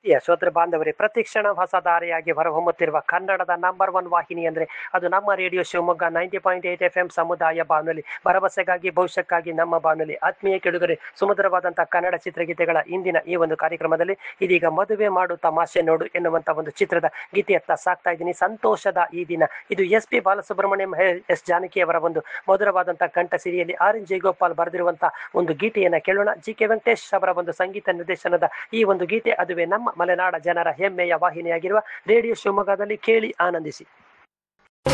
ಪ್ರಿಯ ಶ್ರೋತೃ ಬಾಂಧವರೇ ಪ್ರತಿಕ್ಷಣ ಹೊಸ ದಾರಿಯಾಗಿ ಹೊರಹೊಮ್ಮುತ್ತಿರುವ ಕನ್ನಡದ ನಂಬರ್ ಒನ್ ವಾಹಿನಿ ಅಂದ್ರೆ ಅದು ನಮ್ಮ radio Shivamogga ninety point eight F M ಸಮುದಾಯ ಬಾನುಲಿ ಭರವಸೆಗಾಗಿ ಭವಿಷ್ಯಕ್ಕಾಗಿ ನಮ್ಮ ಬಾನುಲಿ ಆತ್ಮೀಯ ಕೆಡುಗರೆ ಸುಮಧುರವಾದಂತಹ ಕನ್ನಡ ಚಿತ್ರಗೀತೆಗಳ ಇಂದಿನ ಈ ಒಂದು ಕಾರ್ಯಕ್ರಮದಲ್ಲಿ ಇದೀಗ ಮದುವೆ ಮಾಡು ತಮಾಷೆ ನೋಡು ಎನ್ನುವಂತ ಒಂದು ಚಿತ್ರದ ಗೀತೆಯತ್ತ ಸಾಕ್ತಾ ಇದ್ದೀನಿ ಸಂತೋಷದ ಈ ದಿನ ಇದು S P Balasubrahmanyam S Janaki ಅವರ ಒಂದು ಮಧುರವಾದಂತಹ ಕಂಠ ಸಿರಿಯಲ್ಲಿ ಆರ್ ಎನ್ ಜಯಗೋಪಾಲ್ ಬರೆದಿರುವಂತಹ ಒಂದು ಗೀತೆಯನ್ನ ಕೇಳೋಣ ಜಿ ಕೆ ವೆಂಕಟೇಶ್ ಅವರ ಒಂದು ಸಂಗೀತ ನಿರ್ದೇಶನದ ಈ ಒಂದು ಗೀತೆ ಅದುವೇ ನಮ್ಮ ಮಲೆನಾಡ ಜನರ ಹೆಮ್ಮೆಯ ವಾಹಿನಿಯಾಗಿರುವ ರೇಡಿಯೋ ಶಿವಮೊಗ್ಗದಲ್ಲಿ ಕೇಳಿ ಆನಂದಿಸಿ